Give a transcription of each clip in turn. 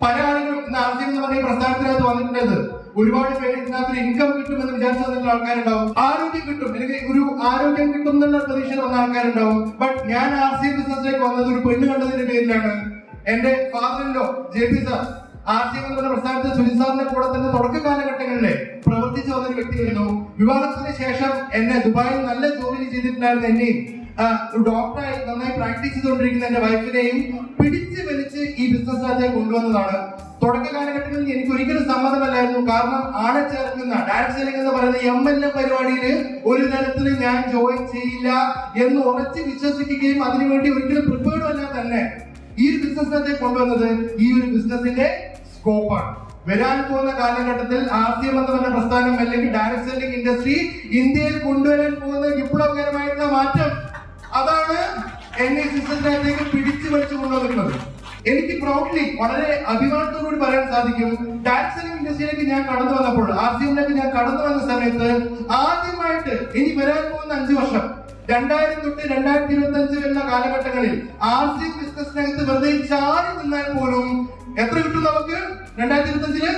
പല ആളുകളും ഇന്ന് ആർസിഎം എന്ന് പറഞ്ഞ ഈ പ്രസ്ഥാനത്തിനകത്ത് വന്നിട്ടുള്ളത് ഒരുപാട് പേര് ഇതിനകത്ത് ഇൻകം കിട്ടുമെന്ന് വിചാരിച്ചു വന്നിട്ടുള്ള ആൾക്കാരുണ്ടാവും ആരോഗ്യം കിട്ടും അല്ലെങ്കിൽ ഒരു ആരോഗ്യം കിട്ടും എന്നുള്ള പ്രതീക്ഷ വന്ന ആൾക്കാരുണ്ടാവും ബട്ട് ഞാൻ ആർ സി എം ബിസിനസ്സിലേക്ക് വന്നത് ഒരു പെണ്ണ് കണ്ടതിന്റെ പേരിലാണ് എന്റെ ഫാദറിലോ J P sir R C M എന്ന് പറഞ്ഞ പ്രസ്ഥാനത്തിൽ സുനിൽ സാറിന്റെ കൂടെ തന്നെ തുടക്ക കാലഘട്ടങ്ങളിലെ പ്രവർത്തിച്ചു വന്ന ഒരു വ്യക്തിയായിരുന്നു വിവാഹത്തിന് ശേഷം എന്നെ ദുബായിൽ നല്ല ജോലി ചെയ്തിട്ടുണ്ടായിരുന്ന എന്നെയും ആ, ഒരു ഡോക്ടറായി നന്നായി പ്രാക്ടീസ് ചെയ്തുകൊണ്ടിരിക്കുന്ന എന്റെ വൈഫിനെയും പിടിച്ച് വലിച്ച് ഈ ബിസിനസ്സിനകത്തേക്ക് കൊണ്ടുവന്നതാണ് തുടക്ക കാലഘട്ടങ്ങളിൽ എനിക്ക് ഒരിക്കലും സമ്മതമല്ലായിരുന്നു കാരണം ആളെ ചേർക്കുന്ന ഡയറക്ട് സെല്ലിംഗ് എന്ന് പറയുന്ന എം എൽ എ പരിപാടിയിൽ ഒരു തരത്തിലും ഞാൻ ജോയിൻ ചെയ്യില്ല എന്ന് ഉറച്ച് വിശ്വസിക്കുകയും അതിനുവേണ്ടി ഒരിക്കലും പ്രിപ്പയർഡും അല്ല തന്നെ ഈ ഒരു ബിസിനസ്സിനകത്തേക്ക് കൊണ്ടുവന്നത് ഈ ഒരു ബിസിനസിന്റെ സ്കോപ്പാണ് വരാൻ പോകുന്ന കാലഘട്ടത്തിൽ ആർ സി എം എന്ന് പറഞ്ഞ പ്രസ്ഥാനം അല്ലെങ്കിൽ ഡയറക്ട് സെല്ലിംഗ് ഇൻഡസ്ട്രി ഇന്ത്യയിൽ കൊണ്ടുവരാൻ പോകുന്ന വിപ്ലവകരമായിട്ടുള്ള മാറ്റം അതാണ് എന്നെ സിസ്റ്റത്തിനകത്തേക്ക് പിടിച്ചു വലിച്ചു കൊണ്ടുവന്നിട്ടുള്ളത് എനിക്ക് പ്രൗഡ്ലി വളരെ അഭിമാനത്തോടുകൂടി പറയാൻ സാധിക്കും ഡയറക്ട് സെല്ലിംഗ് ഇൻഡസ്ട്രിയിലേക്ക് ഞാൻ കടന്നു വന്നപ്പോൾ ആർ സി എമ്മിലേക്ക് ഞാൻ കടന്നു വന്ന സമയത്ത് ആദ്യമായിട്ട് ഇനി വരാൻ പോകുന്ന അഞ്ചു വർഷം രണ്ടായിരം തൊട്ട് രണ്ടായിരത്തി ഇരുപത്തി അഞ്ച് വരുന്ന കാലഘട്ടങ്ങളിൽ ആർ സി ബിസിനസിനകത്ത് വെറുതെ ചാരി നിന്നാൽ പോലും എത്ര കിട്ടും നമുക്ക് രണ്ടായിരത്തി ഇരുപത്തി അഞ്ചില്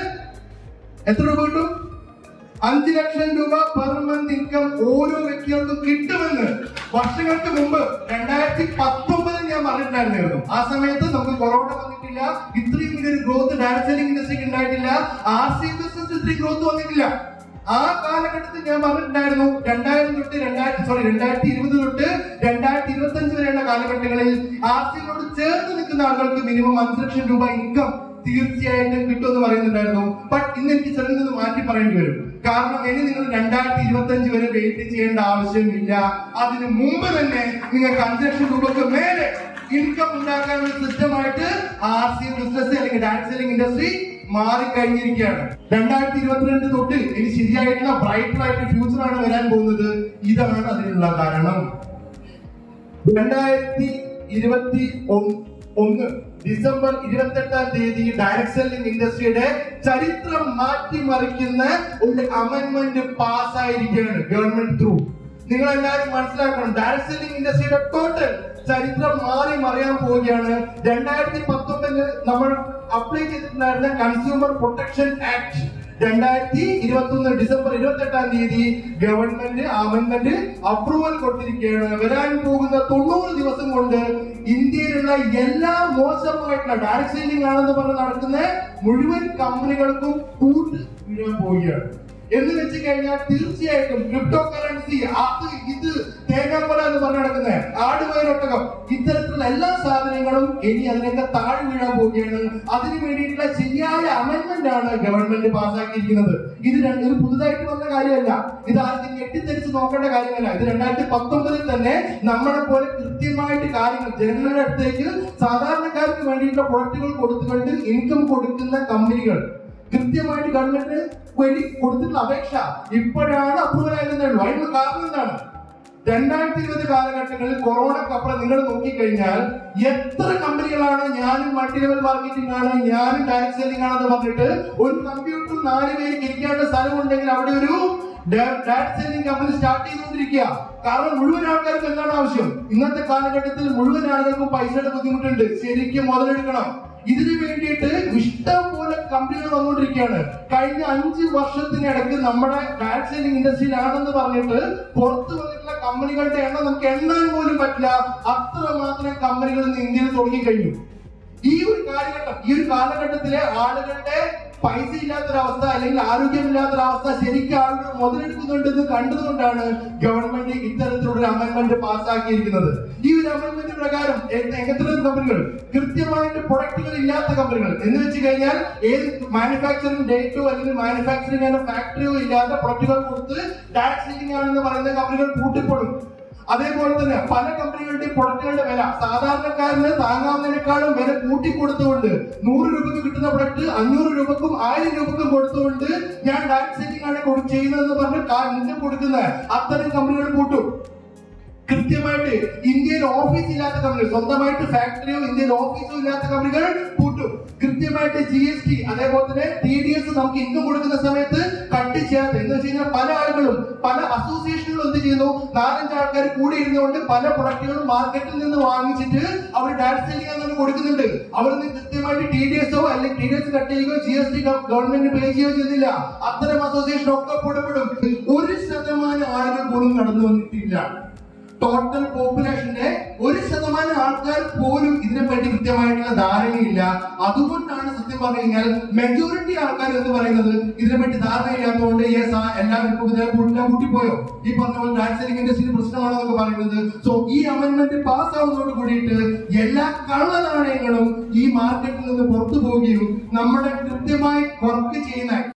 എത്ര രൂപ കിട്ടും അഞ്ച് ലക്ഷം രൂപ പെർ മന്ത് ഇൻകം ഓരോ വ്യക്തികൾക്കും കിട്ടുമെന്ന് വർഷങ്ങൾക്ക് മുമ്പ് രണ്ടായിരത്തി പത്തൊമ്പതിൽ ഞാൻ പറഞ്ഞിട്ടുണ്ടായിരുന്നു ആ സമയത്ത് നമുക്ക് കൊറോണ വന്നിട്ടില്ല ഇത്രയും വലിയൊരു ഗ്രോത്ത് ഡയറക്ട് സെല്ലിംഗ് ഇൻഡസ്ട്രിക്ക് ഉണ്ടായിട്ടില്ല ആർ സി ബിസിനസ് ഇത്രയും ഗ്രോത്ത് വന്നിട്ടില്ല ആ കാലഘട്ടത്തിൽ ഞാൻ പറഞ്ഞിട്ടുണ്ടായിരുന്നു രണ്ടായിരം തൊട്ട് രണ്ടായിരത്തി സോറി രണ്ടായിരത്തി ഇരുപത് തൊട്ട് രണ്ടായിരത്തി ഇരുപത്തി അഞ്ച് വരെയുള്ള കാലഘട്ടങ്ങളിൽ ആർ സിയോട് ചേർന്ന് നിൽക്കുന്ന ആളുകൾക്ക് മിനിമം അഞ്ച് ലക്ഷം രൂപ ഇൻകം തീർച്ചയായിട്ടും കിട്ടുമെന്ന് പറയുന്നുണ്ടായിരുന്നു ബട്ട് ഇന്ന് എനിക്ക് ചെറുതൊന്ന് മാറ്റി പറയേണ്ടി വരും കാരണം ഇനി നിങ്ങൾ രണ്ടായിരത്തി ഇരുപത്തി അഞ്ച് വരെ വെയിറ്റ് ചെയ്യേണ്ട ആവശ്യമില്ല അതിന് മുമ്പ് തന്നെ നിങ്ങൾക്ക് അഞ്ച് ലക്ഷം രൂപക്ക് മേലെ ഇൻകം ഉണ്ടാക്കാനുള്ള സിസ്റ്റമായിട്ട് ആർ സി ബിസിനസ് അല്ലെങ്കിൽ ഡയറക്ട് സെല്ലിംഗ് ഇൻഡസ്ട്രി മാറിക്കഴിഞ്ഞിരിക്കുകയാണ് രണ്ടായിരത്തി ഇരുപത്തിരണ്ട് തൊട്ട് ഇനി ശരിയായിട്ടുള്ള ബ്രൈറ്റർ ആയിട്ട് ഫ്യൂച്ചർ ആണ് വരാൻ പോകുന്നത് ഇതാണ് അതിനുള്ള കാരണം രണ്ടായിരത്തി ഇരുപത്തി ഒന്ന് ഡിസംബർ ഇരുപത്തെട്ടാം തീയതി ഡയറക്ട് സെല്ലിംഗ് ഇൻഡസ്ട്രിയുടെ ചരിത്രം മാറ്റിമറിക്കുന്ന ഒരു അമെന്റ്മെന്റ് പാസ്സായിരിക്കുകയാണ് ഗവൺമെന്റ് ത്രൂ നിങ്ങൾ എല്ലാവരും മനസ്സിലാക്കണം ഡയറക്ട് സെല്ലിംഗ് ഇൻഡസ്ട്രിയുടെ ടോട്ടൽ ചരിത്രം മാറി മറിയാൻ പോവുകയാണ് രണ്ടായിരത്തി പത്തൊമ്പതിൽ നമ്മൾ അപ്ലൈ ചെയ്തിട്ടുണ്ടായിരുന്ന കൺസ്യൂമർ പ്രൊട്ടക്ഷൻ ആക്ട് രണ്ടായിരത്തി ഇരുപത്തി ഒന്ന് ഡിസംബർ ഇരുപത്തി എട്ടാം തീയതി ഗവൺമെന്റ് അമെന്റ്മെന്റ് അപ്രൂവൽ കൊടുത്തിരിക്കുകയാണ് വരാൻ പോകുന്ന തൊണ്ണൂറ് ദിവസം കൊണ്ട് ഇന്ത്യയിലുള്ള എല്ലാ മോശമായിട്ടുള്ള ഡയറക്ട് സെല്ലിംഗ് ആണെന്ന് പറഞ്ഞ് നടക്കുന്ന മുഴുവൻ കമ്പനികൾക്കും കൂട്ട് വീഴാൻ പോവുകയാണ് എന്ന് വെച്ച് കഴിഞ്ഞാൽ തീർച്ചയായിട്ടും ക്രിപ്റ്റോ കറൻസി അത് ഇത് തേങ്ങാപ്പല എന്ന് പറഞ്ഞു നടക്കുന്നത് ആടുവയറൊട്ടകം ഇത്തരത്തിലുള്ള എല്ലാ സാധനങ്ങളും ഇനി അതിനൊക്കെ താഴെ വീഴാൻ പോവുകയാണ് അതിന് വേണ്ടിയിട്ടുള്ള ശരിയായ അമെന്റ്മെന്റ് ആണ് ഗവൺമെന്റ് പാസ്സാക്കിയിരിക്കുന്നത് ഇത് രണ്ട് ഇത് പുതുതായിട്ട് വന്ന കാര്യമല്ല ഇത് ആർക്കും ഞെട്ടിത്തെരിച്ച് നോക്കേണ്ട കാര്യമല്ല ഇത് രണ്ടായിരത്തി പത്തൊമ്പതിൽ തന്നെ നമ്മളെ പോലെ കൃത്യമായിട്ട് കാര്യങ്ങൾ ജനങ്ങളുടെ അടുത്തേക്ക് സാധാരണക്കാർക്ക് വേണ്ടിയിട്ടുള്ള പ്രൊഡക്റ്റുകൾ കൊടുത്തുകൊണ്ട് ഇൻകം കൊടുക്കുന്ന കമ്പനികൾ കൃത്യമായിട്ട് ഗവൺമെന്റ് വേണ്ടി കൊടുത്തിട്ടുള്ള അപേക്ഷ ഇപ്പോഴാണ് അപ്രൂവൽ ആയതെന്നേ ഉള്ളൂ അതിനുള്ള കാരണം എന്താണ് രണ്ടായിരത്തി ഇരുപത് കാലഘട്ടങ്ങളിൽ കൊറോണക്കപ്പുറം നിങ്ങൾ നോക്കിക്കഴിഞ്ഞാൽ എത്ര കമ്പനികളാണ് ഞാനും മൾട്ടി ലെവൽ മാർക്കറ്റിംഗ് ആണ് ഞാനും ഡയറക്ട് സെല്ലിംഗ് ആണെന്ന് പറഞ്ഞിട്ട് ഒരു കമ്പ്യൂട്ടർ നാല് പേർക്ക് ഇരിക്കേണ്ട സ്ഥലമുണ്ടെങ്കിൽ അവിടെ ഒരു ഡയറക്ട് സെല്ലിംഗ് കമ്പനി സ്റ്റാർട്ട് ചെയ്തുകൊണ്ടിരിക്കുക കാരണം മുഴുവൻ ആൾക്കാർക്ക് എന്താണ് ആവശ്യം ഇന്നത്തെ കാലഘട്ടത്തിൽ മുഴുവൻ ആളുകൾക്കും പൈസയുടെ ബുദ്ധിമുട്ടുണ്ട് ശരിക്കും മുതലെടുക്കണം ഇതിനു വേണ്ടിയിട്ട് ഇഷ്ടം പോലെ കമ്പനികൾ വന്നുകൊണ്ടിരിക്കുകയാണ് കഴിഞ്ഞ അഞ്ച് വർഷത്തിനിടയ്ക്ക് നമ്മുടെ ഡയറക്ട് സെല്ലിംഗ് ഇൻഡസ്ട്രിയിലാണെന്ന് പറഞ്ഞിട്ട് പുറത്തു വന്നിട്ടുള്ള കമ്പനികളുടെ എണ്ണം നമുക്ക് എണ്ണാൻ പോലും പറ്റില്ല അത്രമാത്രം കമ്പനികൾ ഇന്ന് ഇന്ത്യയിൽ തുടങ്ങിക്കഴിഞ്ഞു ഈ ഒരു കാലഘട്ടം ഈ ഒരു കാലഘട്ടത്തിലെ ആളുകളുടെ പൈസ ഇല്ലാത്തൊരവസ്ഥ അല്ലെങ്കിൽ ആരോഗ്യമില്ലാത്തൊരവസ്ഥ ശരിക്കും ആളുകൾ മുതലെടുക്കുന്നുണ്ടെന്ന് കണ്ടതുകൊണ്ടാണ് ഗവൺമെന്റ് ഇത്തരത്തിലുള്ള ഒരു അമെന്റ്മെന്റ് പാസ്സാക്കിയിരിക്കുന്നത് ഈ ഒരു അമെന്റ്മെന്റ് പ്രകാരം എത്ര കമ്പനികൾ കൃത്യമായിട്ട് പ്രൊഡക്റ്റുകൾ ഇല്ലാത്ത കമ്പനികൾ എന്ന് വെച്ച് കഴിഞ്ഞാൽ ഏത് മാനുഫാക്ചറിംഗ് ഡേറ്റോ അല്ലെങ്കിൽ മാനുഫാക്ചറിംഗ് ആൻഡ് ഫാക്ടറിയോ ഇല്ലാത്ത പ്രൊഡക്റ്റുകൾ കൊടുത്ത് ടാക്സ് സെല്ലിംഗ് ആണെന്ന് പറയുന്ന കമ്പനികൾ പൂട്ടിപ്പെടും അതേപോലെ തന്നെ പല കമ്പനികളുടെയും പ്രൊഡക്റ്റുകളുടെ വില സാധാരണക്കാരന് താങ്ങാവുന്നതിനേക്കാളും വില കൂട്ടിക്കൊടുത്തുകൊണ്ട് നൂറ് രൂപക്ക് കിട്ടുന്ന പ്രൊഡക്റ്റ് അഞ്ഞൂറ് രൂപക്കും ആയിരം രൂപക്കും കൊടുത്തുകൊണ്ട് ഞാൻ ഡയറക്ട് സെല്ലിംഗ് ആണ് കൊടു- ചെയ്യുന്നതെന്ന് പറഞ്ഞ് കാ- മുന്നിൽ കൊടുക്കുന്ന അത്തരം കമ്പനികൾ കൂട്ടും കൃത്യമായിട്ട് ഇന്ത്യയിൽ ഓഫീസ് ഇല്ലാത്ത കമ്പനികൾ സ്വന്തമായിട്ട് ഫാക്ടറിയോ ഇന്ത്യയിൽ ഓഫീസോ ഇല്ലാത്ത കമ്പനികൾ പൂട്ടും കൃത്യമായിട്ട് ജി എസ് ടി അതേപോലെ തന്നെ ടി ഡി എസ് നമുക്ക് ഇൻകം കൊടുക്കുന്ന സമയത്ത് കട്ട് ചെയ്യാതെ എന്ന് വെച്ച് കഴിഞ്ഞാൽ പല ആളുകളും പല അസോസിയേഷനുകളും എന്ത് ചെയ്യുന്നു നാലഞ്ച് ആൾക്കാർ കൂടി ഇരുന്നുകൊണ്ട് പല പ്രൊഡക്റ്റുകളും മാർക്കറ്റിൽ നിന്ന് വാങ്ങിച്ചിട്ട് അവർ ഡയറക്ട് സെല്ലിംഗ് അങ്ങനെ കൊടുക്കുന്നുണ്ട് അവർ കൃത്യമായിട്ട് ടി ഡി എസോ അല്ലെങ്കിൽ ടി ഡി എസ് കട്ട് ചെയ്യുകയോ G S T government pay ചെയ്യുകയോ ചെയ്യുന്നില്ല അത്തരം അസോസിയേഷൻ ഒക്കെ പുറപ്പെടും ഒരു ശതമാനം ആളുകൾ പോലും കടന്നു വന്നിട്ടില്ല ടോട്ടൽ പോപ്പുലേഷന്റെ ഒരു ശതമാനം ആൾക്കാർ പോലും ഇതിനെപ്പറ്റി കൃത്യമായിട്ടുള്ള ധാരണയില്ല അതുകൊണ്ടാണ് സത്യം പറഞ്ഞു കഴിഞ്ഞാൽ മെജോറിറ്റി ആൾക്കാർ എന്ന് പറയുന്നത് ഇതിനെപ്പറ്റി ധാരണയില്ലാത്തതുകൊണ്ട് യെസ് ആ എല്ലാവർക്കും ഇതിനെ കൂട്ടിലാ കൂട്ടിപ്പോയോ ഈ പറഞ്ഞ പോലെ ഡാൻസിംഗ് ഇൻഡസ്ട്രി പ്രശ്നമാണെന്നൊക്കെ പറയുന്നത് സോ ഈ അമെന്റ്മെന്റ് പാസ് ആവുന്നതോട് കൂടിയിട്ട് എല്ലാ കള്ള നാണയങ്ങളും ഈ മാർക്കറ്റിൽ നിന്ന് പുറത്തു പോവുകയും നമ്മുടെ കൃത്യമായി വർക്ക് ചെയ്യുന്ന